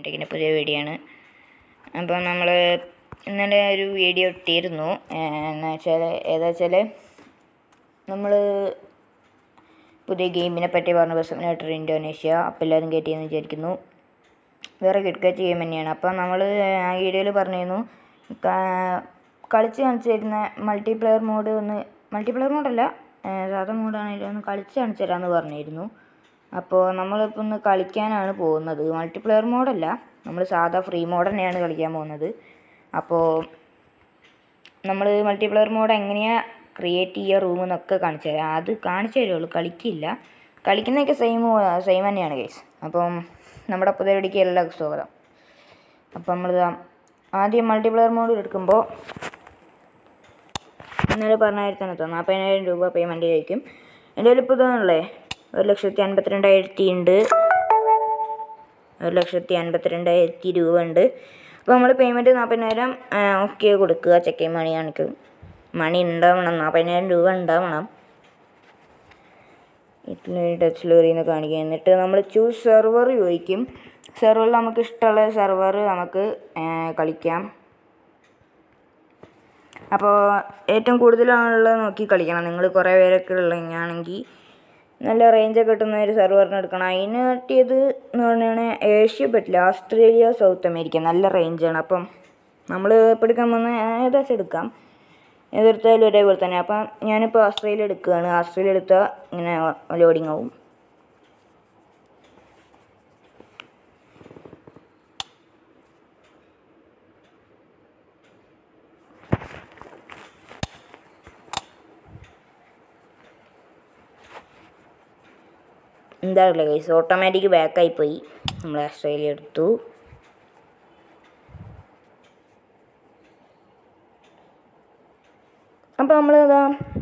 ടെക്കിൻ്റെ പുതിയ വീഡിയോ ആണ് അപ്പോൾ നമ്മൾ ഇന്നലെ ഒരു വീഡിയോ ഇട്ടിരുന്നു എന്ന് വെച്ചാൽ ഏതാ വെച്ചാൽ നമ്മൾ പുതിയ ഗെയിമിനെ പറ്റി പറഞ്ഞ ബസ്സമിനേറ്റർ ഇൻഡോനേഷ്യ അപ്പോൾ എല്ലാവരും കേട്ടിയെന്ന് വിചാരിക്കുന്നു വേറെ കിടക്കാച്ച് ഗെയിം തന്നെയാണ് അപ്പോൾ നമ്മൾ ആ വീഡിയോയിൽ പറഞ്ഞിരുന്നു ക- കളിച്ച് കാണിച്ചു തരുന്ന മൾട്ടിപ്ലെയർ മോഡ് ഒന്ന് മൾട്ടിപ്ലെയർ മോഡല്ല സാധാ മോഡാണെങ്കിലും ഒന്ന് കളിച്ച് കാണിച്ചു തരാമെന്ന് പറഞ്ഞിരുന്നു അപ്പോൾ നമ്മളിപ്പോൾ ഒന്ന് കളിക്കാനാണ് പോകുന്നത് മൾട്ടിപ്ലെയർ മോഡല്ല നമ്മൾ സാധാ ഫ്രീ മോഡ് തന്നെയാണ് കളിക്കാൻ പോകുന്നത് അപ്പോൾ നമ്മൾ മൾട്ടിപ്ലെയർ മോഡ് എങ്ങനെയാണ് ക്രിയേറ്റ് ചെയ്യുക റൂം എന്നൊക്കെ കാണിച്ചു തരാം അത് കാണിച്ചു തരുള്ളൂ കളിക്കില്ല കളിക്കുന്നതൊക്കെ സെയിം സെയിം തന്നെയാണ് കേസ് അപ്പം നമ്മുടെ പുതിയ വീടിക്ക് എല്ലാവർക്കും സ്വാഗതം അപ്പം നമ്മൾ ആദ്യം മൾട്ടിപ്ലെയർ മോഡ് എടുക്കുമ്പോൾ ഇന്നലെ പറഞ്ഞാൽ തന്നെ തന്നെ നാൽപ്പതിനായിരം രൂപ പേയ്മെൻറ്റ് ചോദിക്കും എൻ്റെ കയ്യിൽ ഇപ്പോൾ ഇതാണല്ലേ ഒരു ലക്ഷത്തി അൻപത്തിരണ്ടായിരത്തി ഉണ്ട് ഒരു ലക്ഷത്തി അൻപത്തിരണ്ടായിരത്തി രൂപ ഉണ്ട് അപ്പോൾ നമ്മൾ പേയ്മെൻറ്റ് നാൽപ്പതിനായിരം ഓക്കെ കൊടുക്കുക ചെക്ക് മണി കാണിക്കും മണി ഉണ്ടാവണം നാൽപ്പതിനായിരം രൂപ ഉണ്ടാവണം ഇറ്റലി ടച്ച് ലോറിന്ന് കാണിക്കുക എന്നിട്ട് നമ്മൾ ചൂസ് സെർവർ ചോദിക്കും സെർവറിൽ നമുക്ക് ഇഷ്ടമുള്ള സെർവർ നമുക്ക് കളിക്കാം അപ്പോൾ ഏറ്റവും കൂടുതലാണുള്ളത് നോക്കി കളിക്കണം നിങ്ങൾ കുറേ പേരൊക്കെ ഉള്ളതാണെങ്കിൽ നല്ല റേഞ്ചൊക്കെ കിട്ടുന്ന ഒരു സെർവറിന് എടുക്കണം അതിന് പറ്റിയത് എന്ന് പറഞ്ഞാൽ ഏഷ്യ പറ്റില്ല ഓസ്ട്രേലിയ സൗത്ത് അമേരിക്ക നല്ല റേഞ്ചാണ് അപ്പം നമ്മൾ ഇപ്പോൾ എടുക്കാൻ പോകുന്ന ഏകദേശം എടുക്കാം ഏതെടുത്താലും ഒരേപോലെ തന്നെ അപ്പം ഞാനിപ്പോൾ ഓസ്ട്രേലിയ എടുക്കുകയാണ് ഓസ്ട്രേലിയ എടുത്താൽ ഇങ്ങനെ ലോഡിങ് ആവും എന്താ ഗൈസ് ഓട്ടോമാറ്റിക് ബാക്കായി പോയി നമ്മൾ ഓസ്ട്രേലിയ എടുത്തു അപ്പോൾ നമ്മളിതാ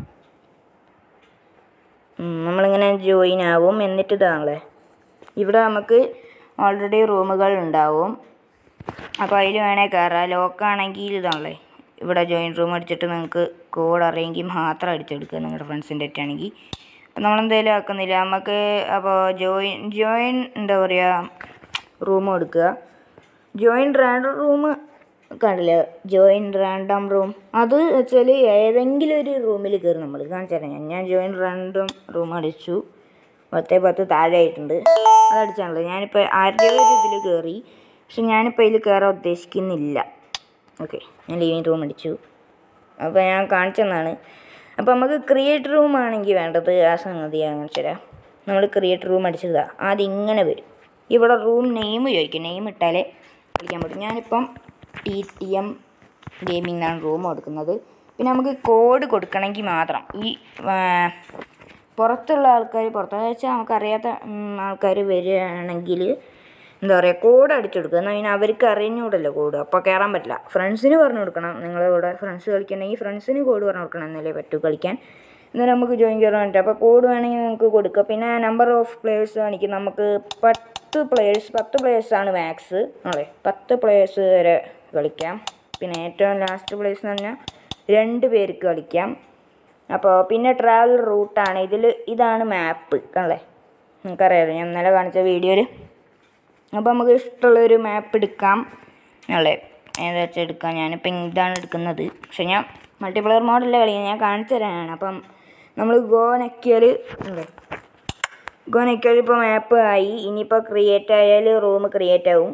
ഉം, നമ്മളിങ്ങനെ ജോയിൻ ആവും എന്നിട്ട് ഇതാണല്ലേ ഇവിടെ നമുക്ക് ഓൾറെഡി റൂമുകൾ ഉണ്ടാവും അപ്പോൾ അതിൽ വേണേൽ കയറാം ലോക്കാണെങ്കിൽ ഇതാണല്ലേ ഇവിടെ ജോയിൻ റൂം അടിച്ചിട്ട് നിങ്ങൾക്ക് കോഡ് അറിയെങ്കിൽ മാത്രം അടിച്ചെടുക്കുക നിങ്ങളുടെ ഫ്രണ്ട്സിൻ്റെ ആണെങ്കിൽ അപ്പോൾ നമ്മളെന്തെങ്കിലും ആക്കുന്നില്ല നമുക്ക് അപ്പോൾ ജോയിൻ ജോയിൻ എന്താ പറയുക റൂം എടുക്കുക ജോയിൻ റാൻഡം റൂം കണ്ടില്ല ജോയിൻ റാൻഡം റൂം അത് വെച്ചാൽ ഏതെങ്കിലും ഒരു റൂമിൽ കയറി നമ്മൾ കാണിച്ചു തരാം ഞാൻ ഞാൻ ജോയിൻ റാൻഡം റൂം അടിച്ചു പത്തേ പത്ത് താഴെ ആയിട്ടുണ്ട് അത് അടിച്ചാണല്ലോ ഞാനിപ്പോൾ ആരുടെ ഒരു ഇതിൽ കയറി പക്ഷെ ഞാനിപ്പോൾ ഇതിൽ കയറാൻ ഉദ്ദേശിക്കുന്നില്ല ഓക്കെ ഞാൻ ലിവിങ് റൂം അടിച്ചു അപ്പോൾ ഞാൻ കാണിച്ചെന്നാണ് അപ്പോൾ നമുക്ക് ക്രിയേറ്റ് റൂം ആണെങ്കിൽ വേണ്ടത് ആ സംഗതി കാണിച്ചു തരാം നമ്മൾ ക്രിയേറ്റ് റൂം അടിച്ചതാ ആദ്യം ഇങ്ങനെ വരും ഇവിടെ റൂം നെയിം ചോദിക്കും നെയിം ഇട്ടാലേ കളിക്കാൻ പറ്റും ഞാനിപ്പം ടി ടി എം ഗെയിമിംഗ് എന്നാണ് റൂം കൊടുക്കുന്നത് പിന്നെ നമുക്ക് കോഡ് കൊടുക്കണമെങ്കിൽ മാത്രം ഈ ആ, പുറത്തുള്ള ആൾക്കാർ പുറത്തെന്ന് വെച്ചാൽ നമുക്കറിയാത്ത ആൾക്കാർ വരികയാണെങ്കിൽ എന്താ പറയുക കോഡ് അടിച്ചു കൊടുക്കുക എന്നാൽ പിന്നെ അവർക്ക് അറിഞ്ഞൂടല്ലോ കോഡ് അപ്പോൾ കയറാൻ പറ്റില്ല ഫ്രണ്ട്സിന് പറഞ്ഞു കൊടുക്കണം നിങ്ങളുടെ കൂടെ ഫ്രണ്ട്സ് കളിക്കണമെങ്കിൽ ഫ്രണ്ട്സിന് കോഡ് പറഞ്ഞു കൊടുക്കണം എന്നല്ലേ പറ്റൂ കളിക്കാൻ എന്നാൽ നമുക്ക് ജോയിൻ കയറാൻ പറ്റും അപ്പോൾ കോഡ് വേണമെങ്കിൽ നമുക്ക് കൊടുക്കുക പിന്നെ നമ്പർ ഓഫ് പ്ലേയേഴ്സ് കാണിക്കും നമുക്ക് പത്ത് പ്ലേയേഴ്സ് പത്ത് പ്ലേയേഴ്സാണ് മാക്സ് അല്ലേ പത്ത് പ്ലേയേഴ്സ് വരെ കളിക്കാം പിന്നെ ഏറ്റവും ലാസ്റ്റ് പ്ലേസ് എന്ന് പറഞ്ഞാൽ രണ്ട് പേർക്ക് കളിക്കാം അപ്പോൾ പിന്നെ ട്രാവൽ റൂട്ടാണ് ഇതിൽ ഇതാണ് മാപ്പ് കണ്ടേ നിങ്ങൾക്കറിയാലോ ഞാൻ ഇന്നലെ കാണിച്ച വീഡിയോയിൽ അപ്പോൾ നമുക്ക് ഇഷ്ടമുള്ളൊരു മാപ്പ് എടുക്കാം അല്ലേ ഏതാ വെച്ചാൽ എടുക്കാം ഞാനിപ്പോൾ ഇതാണ് എടുക്കുന്നത് പക്ഷെ ഞാൻ മൾട്ടിപ്ലെയർ മോഡല്ല കളിക്കുന്നത് ഞാൻ കാണിച്ചു തരാനാണ് അപ്പം നമ്മൾ ഗോ നെക്കിയാൽ അല്ലേ ഗോ നെക്കിയാൽ ഇപ്പോൾ മാപ്പ് ആയി ഇനിയിപ്പോൾ ക്രിയേറ്റ് ആയാൽ റൂം ക്രിയേറ്റ് ആവും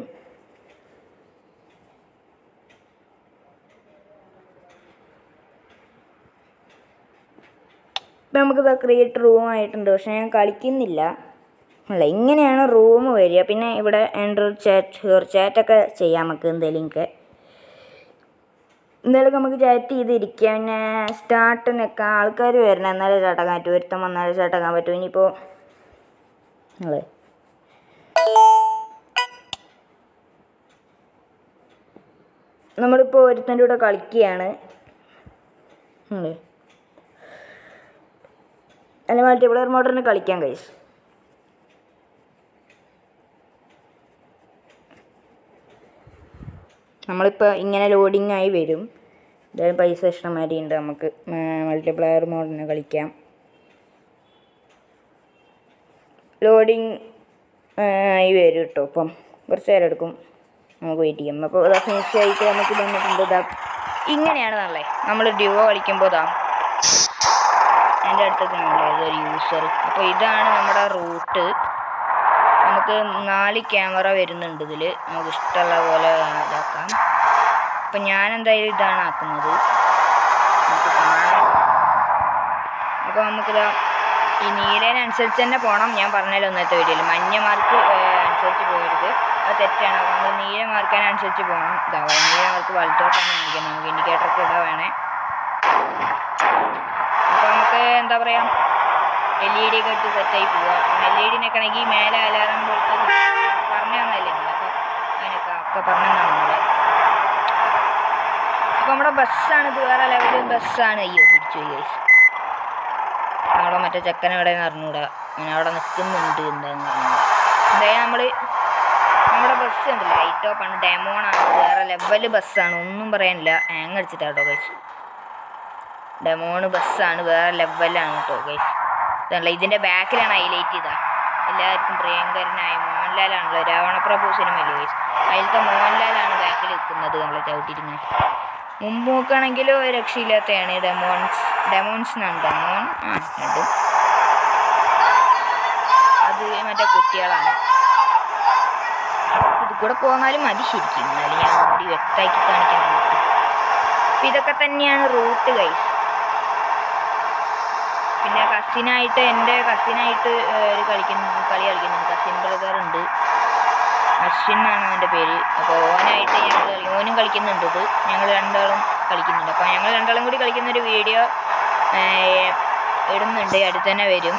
ഇപ്പം നമുക്കിത് ക്രിയേറ്റ് റൂം ആയിട്ടുണ്ട് പക്ഷെ ഞാൻ കളിക്കുന്നില്ല അല്ല ഇങ്ങനെയാണ് റൂം വരിക പിന്നെ ഇവിടെ എൻഡർ ചാറ്റ് ഹെയർ ചാറ്റൊക്കെ ചെയ്യാം നമുക്ക് എന്തെങ്കിലുമൊക്കെ എന്തായാലും നമുക്ക് ചാറ്റ് ചെയ്തിരിക്കാം പിന്നെ സ്റ്റാർട്ട് നിൽക്കാം ആൾക്കാർ വരണം എന്നാലേ ചാട്ടാക്കാൻ പറ്റൂ ഒരുത്തം വന്നാലേ ചാട്ടാക്കാൻ പറ്റൂ ഇനിയിപ്പോൾ അല്ലേ നമ്മളിപ്പോൾ ഒരുത്തൻ്റെ കൂടെ കളിക്കുകയാണ് അല്ലേ അല്ല മൾട്ടിപ്ലെയർ മോഡറിന് കളിക്കാൻ കൈസ് നമ്മളിപ്പോൾ ഇങ്ങനെ ലോഡിങ് ആയി വരും എന്തായാലും പൈസ ഇഷ്ടംമാതിരി ഉണ്ട് നമുക്ക് മൾട്ടിപ്ലെയർ മോഡിന് കളിക്കാം ലോഡിങ് ആയി വരും കേട്ടോ ഇപ്പം കുറച്ച് നേരം എടുക്കും നമുക്ക് വെയിറ്റ് ചെയ്യാം അപ്പോൾ ഇതാ ഫിനിഷ് ആയിട്ട് നമുക്ക് വന്നിട്ടുണ്ട് ഇതാ ഇങ്ങനെയാണ് നല്ലേ നമ്മൾ ഡ്യുവോ കളിക്കുമ്പോൾ ഇതാ എൻ്റെ അടുത്തൊക്കെ ആണല്ലേ ഇതൊരു യൂസർ അപ്പോൾ ഇതാണ് നമ്മുടെ റൂട്ട് നമുക്ക് നാല് ക്യാമറ വരുന്നുണ്ട് ഇതിൽ നമുക്ക് ഇഷ്ടമുള്ള പോലെ ഇതാക്കാം അപ്പം ഞാൻ എന്തായാലും ഇതാണ് ആക്കുന്നത് നമുക്ക് കാണാം അപ്പോൾ നമുക്കിതാ ഈ നീലേനനുസരിച്ച് തന്നെ പോകണം ഞാൻ പറഞ്ഞല്ലോ ഇന്നത്തെ വീഡിയോയിൽ മഞ്ഞ മാർക്ക് അനുസരിച്ച് പോകരുത് അത് തെറ്റാണ് അപ്പോൾ നമ്മൾ നീല മാർക്കിനനുസരിച്ച് പോകണം ഇതാ നീല മാർക്ക് വലത്തോട്ടാണ് കാണിക്കുന്നത് നമുക്ക് ഇൻഡിക്കേറ്ററൊക്കെ ഇടാൻ വേണേ അപ്പോൾ നമുക്ക് എന്താ പറയുക എൽ ഇ ഡി ഒക്കെ ഇട്ട് സെറ്റായി പോവുക എൽ ഇ ഡിനൊക്കെ ആണെങ്കിൽ മേലെ അലാറം പോലത്തെ പറഞ്ഞു തന്നല്ലേ അപ്പോൾ അതിനൊക്കെ ഒക്കെ പറഞ്ഞു തന്നാണ് നമ്മളെ അപ്പോൾ നമ്മുടെ ബസ്സാണ് ഇത് വേറെ ലെവലിൽ ബസ്സാണ് അയ്യോ പിടിച്ചു പോയി guys. അവിടെ മറ്റേ ചെക്കൻ എവിടെ നിന്ന് അറിഞ്ഞൂടാ ഞാൻ അവിടെ നിൽക്കുന്നുണ്ട് എന്താന്ന് അറിഞ്ഞൂടാ എന്തായാലും നമ്മൾ നമ്മുടെ ബസ് ഉണ്ട് ലൈറ്റ് ഓഫ് ആണ് ഡെമോണാണ് വേറെ ലെവൽ ബസ്സാണ് ഒന്നും പറയാനില്ല ഹാങ് അടിച്ചിട്ടാട്ടോ ഗൈസ് ഡെമോണ് ബസ്സാണ് വേറെ ലെവലാണ് കേട്ടോ ഗൈസ് ഇതല്ല ഇതിൻ്റെ ബാക്കിലാണ് ഹൈലൈറ്റ് ചെയ്താ എല്ലാവർക്കും പ്രിയങ്കരനായ മോഹൻലാലാണല്ലോ രാവണപ്രഭു സിനിമയില്ലേ ഗൈസ് അതിലത്തെ മോഹൻലാലാണ് ബാക്കിൽ നിൽക്കുന്നത് നമ്മളെ ചവിട്ടിയിരുന്നത് മുമ്പ് നോക്കുകയാണെങ്കിൽ ഒരു രക്ഷയില്ലാത്തതാണ് ഡെമോൺസ് ഡെമോൺസ് എന്നാണ് ഡെമോൺ ആ രണ്ടും അത് മറ്റേ കുട്ടികളാണ് ഇത് കൂടെ പോന്നാലും മതി ശരിക്കും എന്നാലും ഞാൻ കൂടി വ്യക്തമാക്കി കാണിക്കാൻ വേണ്ടിയിട്ട് അപ്പം ഇതൊക്കെ തന്നെയാണ് റൂട്ട് ഗൈസ് പിന്നെ കസിനായിട്ട് എൻ്റെ കസിനായിട്ട് ഒരു കളിക്കുന്ന കളി കളിക്കുന്നുണ്ട് കസിൻ ബ്രദർ ഉണ്ട് അശ്വിൻ എന്നാണ് അവൻ്റെ പേര് അപ്പോൾ ഓനായിട്ട് ഞങ്ങൾ കളി ഓനും കളിക്കുന്നുണ്ട് ഇത് ഞങ്ങൾ രണ്ടാളും കളിക്കുന്നുണ്ട് അപ്പോൾ ഞങ്ങൾ രണ്ടാളും കൂടി കളിക്കുന്ന ഒരു വീഡിയോ ഇടുന്നുണ്ട് അടുത്ത് തന്നെ വരും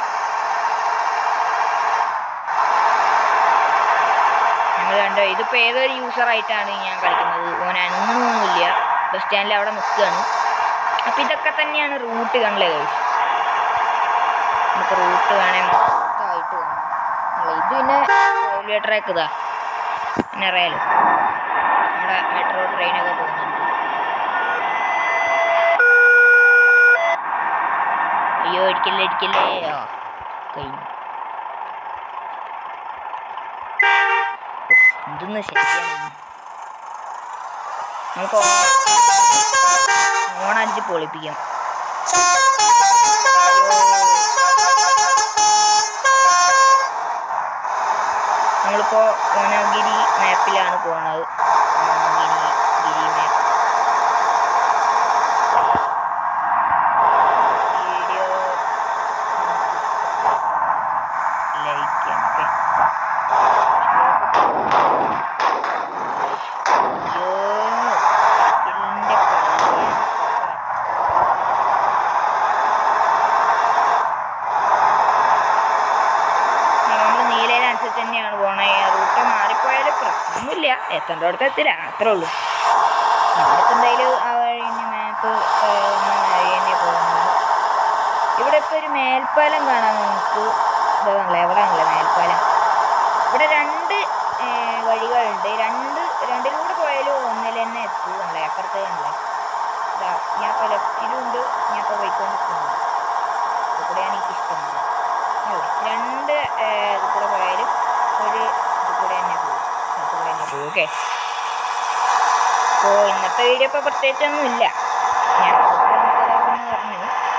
ഞങ്ങൾ രണ്ടോ ഇതിപ്പോൾ ഏതൊരു യൂസറായിട്ടാണ് ഞാൻ കളിക്കുന്നത് ഓൻ അനങ്ങണമൊന്നുമില്ല ബസ് സ്റ്റാൻഡിൽ അവിടെ നിൽക്കുകയാണ് അപ്പോൾ ഇതൊക്കെ തന്നെയാണ് റൂട്ട് കണ്ടില്ലേ ഗൈസ് നമുക്ക് റൂട്ട് വേണേ മൊത്തമായിട്ട് കാണാം അല്ല, ഇത് പിന്നെ റെയിൽവേ ട്രാക്ക് ഇതാ പിന്നെ അറിയാലോ നമ്മുടെ മെട്രോ ട്രെയിനൊക്കെ പോകുന്നുണ്ട് അയ്യോ ഇടിക്കല്ലേ ഇടിക്കല്ലേ ആ കഴിഞ്ഞു ഉഫ്, എന്തെന്ന് ശരിയാണ് നമുക്ക് ഓണടിച്ച് പൊളിപ്പിക്കാം നമ്മളിപ്പോൾ ഓണഗിരി മാപ്പിലാണ് പോകുന്നത് ഓണഗിരി ഗിരി മാപ്പ് വീഡിയോ ലൈക്ക് ഓക്കെ നമ്മൾ നീലയിലനുസരിച്ച് തന്നെയാണ് പോണേ റൂട്ട് മാറിപ്പോയാലും പ്രശ്നമൊന്നുമില്ല എത്തേണ്ടടുത്ത് എത്തില്ല അത്രേ ഉള്ളൂ നമ്മളിപ്പോൾ എന്തായാലും ആ വഴി മാപ്പ് വഴി തന്നെ പോകുന്നത് ഇവിടെ ഇപ്പോൾ ഒരു മേൽപ്പാലം കാണാൻ നിങ്ങൾക്ക് ഇതാണല്ലേ എവിടെയാണല്ലേ മേൽപ്പാലം ഇവിടെ രണ്ട് ഏ, വഴികളുണ്ട് രണ്ട് രണ്ടിലൂടെ പോയാലും ഒന്നിൽ തന്നെ എത്തും നമ്മളെ അപ്പുറത്ത് കണ്ടല്ലേ ഇതാ ഞാൻ ഇപ്പോൾ ലെഫ്റ്റിലും ഉണ്ട് ഞാൻ ഇപ്പോൾ പോയിക്കൊണ്ടിരിക്കുന്നുണ്ട് ഇത് കൂടെയാണ് എനിക്ക് ഇഷ്ടം അല്ലേ രണ്ട് ഏ, ഇത് കൂടെ പോയാലും ഒരു ഇത് കൂടെ തന്നെ പോകും സ്ഥലത്ത് കൂടെ തന്നെ പോകും ഓക്കെ അപ്പോൾ ഇന്നത്തെ വീഡിയോ ഇപ്പോൾ പ്രത്യേകിച്ചൊന്നും ഇല്ല ഞാൻ പറഞ്ഞു